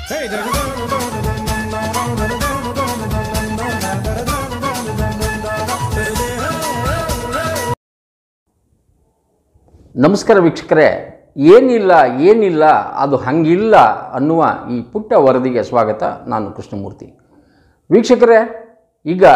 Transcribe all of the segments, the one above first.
ನಮಸ್ಕಾರ ವೀಕ್ಷಕರೇ ಏನಿಲ್ಲ ಏನಿಲ್ಲ ಅದು ಹಂಗಿಲ್ಲ ಅನ್ನುವ ಈ ಪುಟ್ಟ ವರದಿಗೆ ಸ್ವಾಗತ ನಾನು ಕೃಷ್ಣಮೂರ್ತಿ ವೀಕ್ಷಕರೇ ಈಗ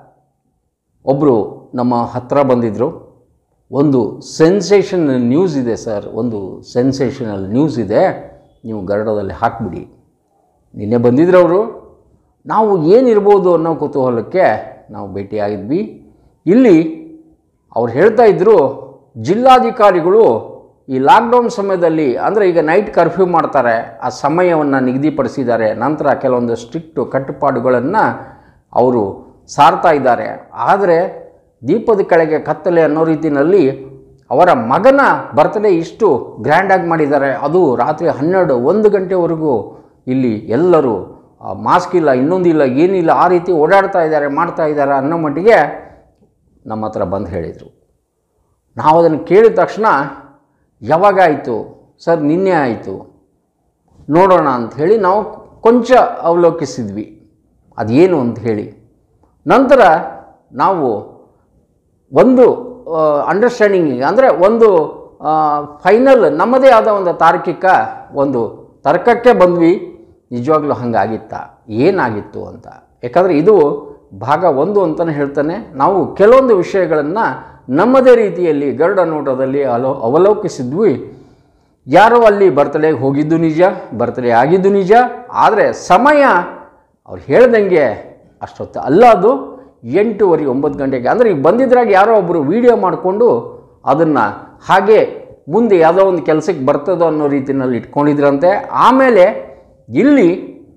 ಒಬ್ಬರು ನಮ್ಮ ಹತ್ರ ಬಂದಿದ್ದರು ಒಂದು ಸೆನ್ಸೇಷನಲ್ ನ್ಯೂಸ್ ಇದೆ ಸರ್ ಒಂದು ಸೆನ್ಸೇಷನಲ್ ನ್ಯೂಸ್ ಇದೆ ನೀವು ಗರಡದಲ್ಲಿ ಹಾಕ್ಬಿಡಿ ನಿನ್ನೆ ಬಂದಿದ್ರು ಅವರು ನಾವು ಏನಿರ್ಬೋದು ಅನ್ನೋ ಕುತೂಹಲಕ್ಕೆ ನಾವು ಭೇಟಿಯಾಗಿದ್ವಿ ಇಲ್ಲಿ ಅವ್ರು ಹೇಳ್ತಾ ಇದ್ದರು ಜಿಲ್ಲಾಧಿಕಾರಿಗಳು ಈ ಲಾಕ್ಡೌನ್ ಸಮಯದಲ್ಲಿ ಅಂದರೆ ಈಗ ನೈಟ್ ಕರ್ಫ್ಯೂ ಮಾಡ್ತಾರೆ ಆ ಸಮಯವನ್ನು ನಿಗದಿಪಡಿಸಿದ್ದಾರೆ ನಂತರ ಕೆಲವೊಂದು ಸ್ಟ್ರಿಕ್ಟು ಕಟ್ಟುಪಾಡುಗಳನ್ನು ಅವರು ಸಾರ್ತಾ ಇದ್ದಾರೆ ಆದರೆ ದೀಪದ ಕೆಳಗೆ ಕತ್ತಲೆ ಅನ್ನೋ ರೀತಿಯಲ್ಲಿ ಅವರ ಮಗನ ಬರ್ತ್ಡೇ ಇಷ್ಟು ಗ್ರ್ಯಾಂಡಾಗಿ ಮಾಡಿದ್ದಾರೆ ಅದು ರಾತ್ರಿ ಹನ್ನೆರಡು ಒಂದು ಗಂಟೆವರೆಗೂ ಇಲ್ಲಿ ಎಲ್ಲರೂ ಆ, ಮಾಸ್ಕ್ ಇಲ್ಲ ಇನ್ನೊಂದಿಲ್ಲ ಏನಿಲ್ಲ ಆ ರೀತಿ ಓಡಾಡ್ತಾ ಇದ್ದಾರೆ ಮಾಡ್ತಾ ಇದ್ದಾರೆ ಅನ್ನೋ ಮಟ್ಟಿಗೆ ನಮ್ಮ ಹತ್ರ ಬಂದು ಹೇಳಿದರು ನಾವು ಅದನ್ನು ಕೇಳಿದ ತಕ್ಷಣ ಯಾವಾಗ ಆಯಿತು ಸರ್ ನಿನ್ನೆ ಆಯಿತು ನೋಡೋಣ ಅಂತ ಹೇಳಿ ನಾವು ಕೊಂಚ ಅವಲೋಕಿಸಿದ್ವಿ ಅದೇನು ಅಂತ ಹೇಳಿ ನಂತರ ನಾವು ಒಂದು ಅಂಡರ್ಸ್ಟ್ಯಾಂಡಿಂಗಿಗೆ ಅಂದರೆ ಒಂದು ಫೈನಲ್ ನಮ್ಮದೇ ಆದ ಒಂದು ತಾರ್ಕಿಕ ಒಂದು ತರ್ಕಕ್ಕೆ ಬಂದ್ವಿ ನಿಜವಾಗ್ಲೂ ಹಂಗಾಗಿತ್ತಾ ಏನಾಗಿತ್ತು ಅಂತ ಯಾಕಂದರೆ ಇದು ಭಾಗ ಒಂದು ಅಂತಲೇ ಹೇಳ್ತಾನೆ ನಾವು ಕೆಲವೊಂದು ವಿಷಯಗಳನ್ನು ನಮ್ಮದೇ ರೀತಿಯಲ್ಲಿ ಗರುಡ ನೋಟದಲ್ಲಿ ಅಲೋ ಅವಲೋಕಿಸಿದ್ವಿ ಯಾರೋ ಅಲ್ಲಿ ಬರ್ತಡೇಗೆ ಹೋಗಿದ್ದು ನಿಜ ಬರ್ತಡೇ ಆಗಿದ್ದು ನಿಜ ಆದರೆ ಸಮಯ ಅವ್ರು ಹೇಳ್ದಂಗೆ ಅಷ್ಟೊತ್ತು ಅಲ್ಲ ಅದು ಎಂಟೂವರೆ ಒಂಬತ್ತು ಗಂಟೆಗೆ ಅಂದರೆ ಈಗ ಬಂದಿದ್ರಾಗ ಯಾರೋ ಒಬ್ಬರು ವೀಡಿಯೋ ಮಾಡಿಕೊಂಡು ಅದನ್ನು ಹಾಗೆ ಮುಂದೆ ಯಾವುದೋ ಒಂದು ಕೆಲಸಕ್ಕೆ ಬರ್ತದೋ ಅನ್ನೋ ರೀತಿಯಲ್ಲಿ ಇಟ್ಕೊಂಡಿದ್ರಂತೆ ಆಮೇಲೆ ಇಲ್ಲಿ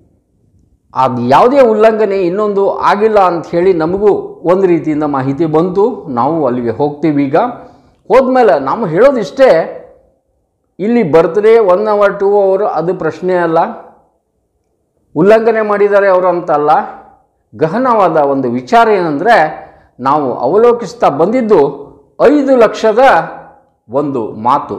ಅದು ಯಾವುದೇ ಉಲ್ಲಂಘನೆ ಇನ್ನೊಂದು ಆಗಿಲ್ಲ ಅಂತ ಹೇಳಿ ನಮಗೂ ಒಂದು ರೀತಿಯಿಂದ ಮಾಹಿತಿ ಬಂತು ನಾವು ಅಲ್ಲಿಗೆ ಹೋಗ್ತೀವಿ ಈಗ ಹೋದ್ಮೇಲೆ ನಾವು ಹೇಳೋದಿಷ್ಟೇ ಇಲ್ಲಿ birthday one hour two hour ಅದು ಪ್ರಶ್ನೆ ಅಲ್ಲ ಉಲ್ಲಂಘನೆ ಮಾಡಿದ್ದಾರೆ ಅವರು ಅಂತಲ್ಲ ಗಹನವಾದ ಒಂದು ವಿಚಾರ ಏನಂದರೆ ನಾವು ಅವಲೋಕಿಸ್ತಾ ಬಂದಿದ್ದು ಐದು ಲಕ್ಷದ ಒಂದು ಮಾತು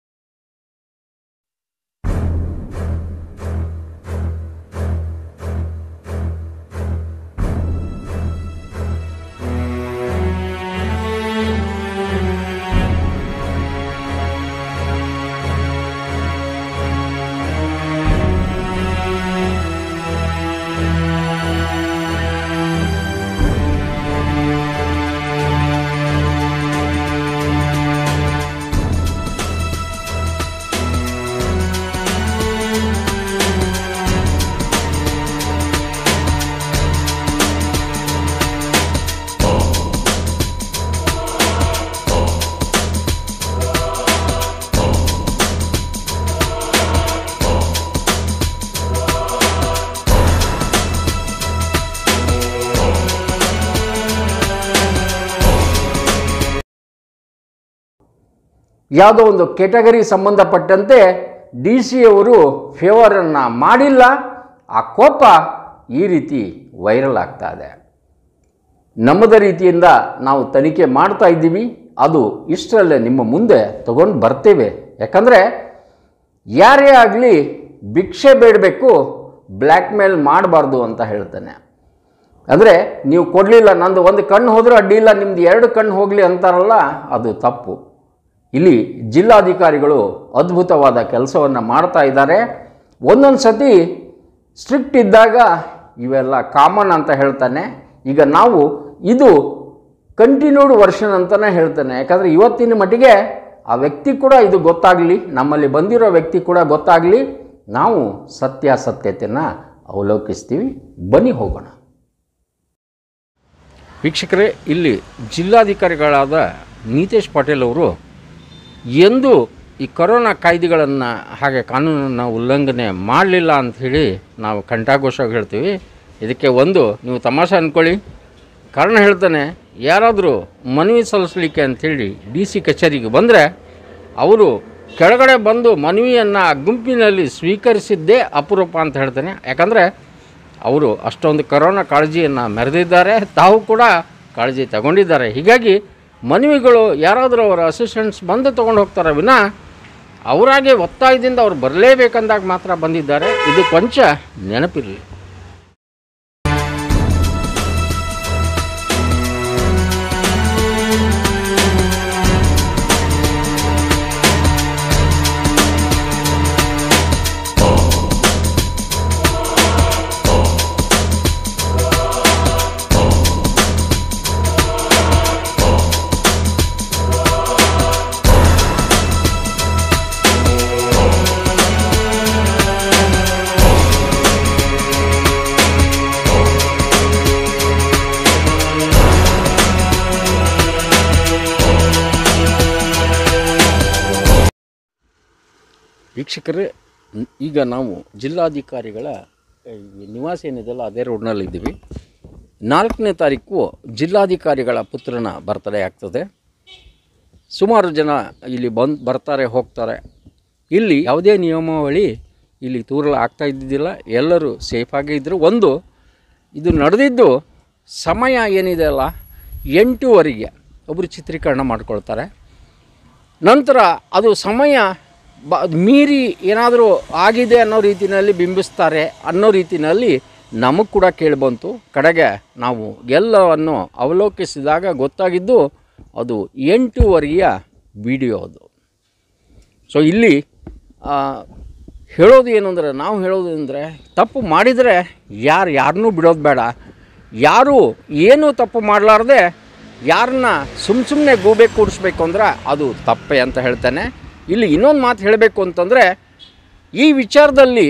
ಯಾವುದೋ ಒಂದು ಕೆಟಗರಿ ಸಂಬಂಧಪಟ್ಟಂತೆ ಡಿ ಸಿ ಅವರು ಫೇವರನ್ನು ಮಾಡಿಲ್ಲ ಆ ಕೋಪ ಈ ರೀತಿ ವೈರಲ್ ಆಗ್ತಾ ಇದೆ ನಮ್ಮದ ರೀತಿಯಿಂದ ನಾವು ತನಿಖೆ ಮಾಡ್ತಾ ಇದ್ದೀವಿ ಅದು ಇಷ್ಟರಲ್ಲೇ ನಿಮ್ಮ ಮುಂದೆ ತಗೊಂಡು ಬರ್ತೇವೆ ಯಾಕಂದರೆ ಯಾರೇ ಆಗಲಿ ಭಿಕ್ಷೆ ಬೇಡಬೇಕು ಬ್ಲ್ಯಾಕ್ ಮೇಲ್ ಮಾಡಬಾರ್ದು ಅಂತ ಹೇಳ್ತಾನೆ ಅಂದರೆ ನೀವು ಕೊಡಲಿಲ್ಲ ನಂದು ಒಂದು ಕಣ್ಣು ಹೋದರೂ ಅಡ್ಡಿ ಇಲ್ಲ ನಿಮ್ದು ಎರಡು ಕಣ್ಣು ಹೋಗಲಿ ಅಂತಾರಲ್ಲ ಅದು ತಪ್ಪು ಇಲ್ಲಿ ಜಿಲ್ಲಾಧಿಕಾರಿಗಳು ಅದ್ಭುತವಾದ ಕೆಲಸವನ್ನು ಮಾಡ್ತಾ ಇದ್ದಾರೆ ಒಂದೊಂದು ಸತಿ ಸ್ಟ್ರಿಕ್ಟ್ ಇದ್ದಾಗ ಇವೆಲ್ಲ ಕಾಮನ್ ಅಂತ ಹೇಳ್ತಾನೆ ಈಗ ನಾವು ಇದು ಕಂಟಿನ್ಯೂಡ್ ವರ್ಷನ್ ಅಂತಲೇ ಹೇಳ್ತಾನೆ ಯಾಕಂದರೆ ಇವತ್ತಿನ ಮಟ್ಟಿಗೆ ಆ ವ್ಯಕ್ತಿ ಕೂಡ ಇದು ಗೊತ್ತಾಗಲಿ ನಮ್ಮಲ್ಲಿ ಬಂದಿರೋ ವ್ಯಕ್ತಿ ಕೂಡ ಗೊತ್ತಾಗಲಿ ನಾವು ಸತ್ಯಾಸತ್ಯತೆಯನ್ನು ಅವಲೋಕಿಸ್ತೀವಿ ಬನ್ನಿ ಹೋಗೋಣ ವೀಕ್ಷಕರೇ ಇಲ್ಲಿ ಜಿಲ್ಲಾಧಿಕಾರಿಗಳಾದ ನೀತೇಶ್ ಪಾಟೀಲ್ ಅವರು ಎಂದು ಈ ಕೊರೋನಾ ಕಾಯ್ದೆಗಳನ್ನು ಹಾಗೆ ಕಾನೂನನ್ನು ಉಲ್ಲಂಘನೆ ಮಾಡಲಿಲ್ಲ ಅಂಥೇಳಿ ನಾವು ಕಂಠಾಘೋಷವಾಗಿ ಹೇಳ್ತೀವಿ ಇದಕ್ಕೆ ಒಂದು ನೀವು ತಮಾಷೆ ಅಂದ್ಕೊಳ್ಳಿ ಕಾರಣ ಹೇಳ್ತಾನೆ ಯಾರಾದರೂ ಮನವಿ ಸಲ್ಲಿಸಲಿಕ್ಕೆ ಅಂಥೇಳಿ ಡಿ ಸಿ ಕಚೇರಿಗೆ ಬಂದರೆ ಅವರು ಕೆಳಗಡೆ ಬಂದು ಮನವಿಯನ್ನು ಗುಂಪಿನಲ್ಲಿ ಸ್ವೀಕರಿಸಿದ್ದೇ ಅಪರೂಪ ಅಂತ ಹೇಳ್ತಾನೆ ಯಾಕಂದರೆ ಅವರು ಅಷ್ಟೊಂದು ಕರೋನಾ ಕಾಳಜಿಯನ್ನು ಮೆರೆದಿದ್ದಾರೆ ತಾವು ಕೂಡ ಕಾಳಜಿ ತಗೊಂಡಿದ್ದಾರೆ ಹೀಗಾಗಿ ಮನವಿಗಳು ಯಾರಾದರೂ ಅವರ ಅಸಿಸ್ಟೆಂಟ್ಸ್ ಬಂದು ತೊಗೊಂಡು ಹೋಗ್ತಾರೆ ವಿನ ಅವರಾಗೆ ಒತ್ತಾಯದಿಂದ ಅವ್ರು ಬರಲೇಬೇಕಂದಾಗ ಮಾತ್ರ ಬಂದಿದ್ದಾರೆ ಇದು ಕೊಂಚ ನೆನಪಿರಲಿ ವೀಕ್ಷಕರೇ ನ್- ಈಗ ನಾವು ಜಿಲ್ಲಾಧಿಕಾರಿಗಳ ಈ ನಿವಾಸ ಏನಿದೆಯಲ್ಲ ಅದೇ ರೋಡ್ನಲ್ಲಿದ್ದೀವಿ ನಾಲ್ಕನೇ ತಾರೀಕು ಜಿಲ್ಲಾಧಿಕಾರಿಗಳ ಪುತ್ರನ ಬರ್ತಡೇ ಆಗ್ತದೆ ಸುಮಾರು ಜನ ಇಲ್ಲಿ ಬಂದು ಬರ್ತಾರೆ ಹೋಗ್ತಾರೆ ಇಲ್ಲಿ ಯಾವುದೇ ನಿಯಮಾವಳಿ ಇಲ್ಲಿ ತೂರಲು ಆಗ್ತಾ ಇದ್ದಿದ್ದಿಲ್ಲ ಎಲ್ಲರೂ ಸೇಫಾಗೇ ಇದ್ದರು ಒಂದು ಇದು ನಡೆದಿದ್ದು ಸಮಯ ಏನಿದೆ ಅಲ್ಲ ಎಂಟೂವರೆಗೆ ಒಬ್ಬರು ಚಿತ್ರೀಕರಣ ಮಾಡ್ಕೊಳ್ತಾರೆ ನಂತರ ಅದು ಸಮಯ ಬ ಮೀರಿ ಏನಾದರೂ ಆಗಿದೆ ಅನ್ನೋ ರೀತಿಯಲ್ಲಿ ಬಿಂಬಿಸ್ತಾರೆ ಅನ್ನೋ ರೀತಿಯಲ್ಲಿ ನಮಗೆ ಕೂಡ ಕೇಳಿಬಂತು ಕಡೆಗೆ ನಾವು ಎಲ್ಲವನ್ನು ಅವಲೋಕಿಸಿದಾಗ ಗೊತ್ತಾಗಿದ್ದು ಅದು ಎಂಟೂವರೆಯ ವಿಡಿಯೋ ಅದು ಸೊ ಇಲ್ಲಿ ಆ, ಹೇಳೋದು ಏನು ಅಂದರೆ ನಾವು ಹೇಳೋದು ಅಂದರೆ ತಪ್ಪು ಮಾಡಿದರೆ ಯಾರು ಯಾರನ್ನೂ ಬಿಡೋದು ಬೇಡ ಯಾರು ಏನೂ ತಪ್ಪು ಮಾಡಲಾರ್ದೆ ಯಾರನ್ನ ಸುಮ್ಮ ಸುಮ್ಮನೆ ಗೂಬೆ ಕೂಡಿಸ್ಬೇಕು ಅಂದ್ರೆ ಅದು ತಪ್ಪೆ ಅಂತ ಹೇಳ್ತೇನೆ ಇಲ್ಲಿ ಇನ್ನೊಂದು ಮಾತು ಹೇಳಬೇಕು ಅಂತಂದರೆ ಈ ವಿಚಾರದಲ್ಲಿ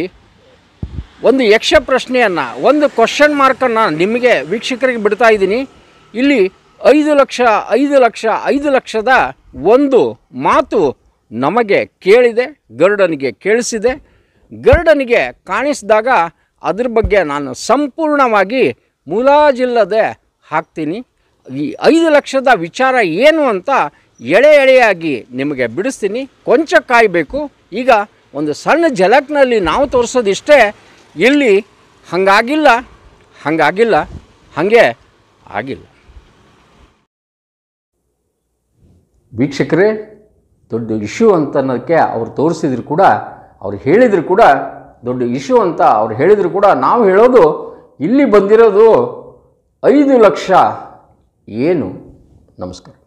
ಒಂದು ಯಕ್ಷ ಪ್ರಶ್ನೆಯನ್ನು ಒಂದು ಕ್ವಶನ್ ಮಾರ್ಕನ್ನು ನಿಮಗೆ ವೀಕ್ಷಕರಿಗೆ ಬಿಡ್ತಾ ಇದ್ದೀನಿ ಇಲ್ಲಿ ಐದು ಲಕ್ಷ ಐದು ಲಕ್ಷ ಐದು ಲಕ್ಷದ ಒಂದು ಮಾತು ನಮಗೆ ಕೇಳಿದೆ ಗರುಡನಿಗೆ ಕೇಳಿಸಿದೆ ಗರುಡನಿಗೆ ಕಾಣಿಸಿದಾಗ ಅದ್ರ ಬಗ್ಗೆ ನಾನು ಸಂಪೂರ್ಣವಾಗಿ ಮುಲಾಜಿಲ್ಲದೆ ಹಾಕ್ತೀನಿ ಈ ಐದು ಲಕ್ಷದ ವಿಚಾರ ಏನು ಅಂತ ಎಳೆ ಎಳೆಯಾಗಿ ನಿಮಗೆ ಬಿಡಿಸ್ತೀನಿ ಕೊಂಚ ಕಾಯಬೇಕು ಈಗ ಒಂದು ಸಣ್ಣ ಜಲಕ್ನಲ್ಲಿ ನಾವು ತೋರಿಸೋದಿಷ್ಟೇ ಇಲ್ಲಿ ಹಾಗಾಗಿಲ್ಲ ಹಾಗಾಗಿಲ್ಲ ಹಾಗೆ ಆಗಿಲ್ಲ ವೀಕ್ಷಕರೇ ದೊಡ್ಡ ಇಶ್ಯೂ ಅಂತ ಅನ್ನೋದಕ್ಕೆ ಅವ್ರು ತೋರಿಸಿದ್ರು ಕೂಡ ಅವ್ರು ಹೇಳಿದ್ರು ಕೂಡ ದೊಡ್ಡ ಇಶ್ಯೂ ಅಂತ ಅವ್ರು ಹೇಳಿದ್ರು ಕೂಡ ನಾವು ಹೇಳೋದು ಇಲ್ಲಿ ಬಂದಿರೋದು ಐದು ಲಕ್ಷ ಏನು ನಮಸ್ಕಾರ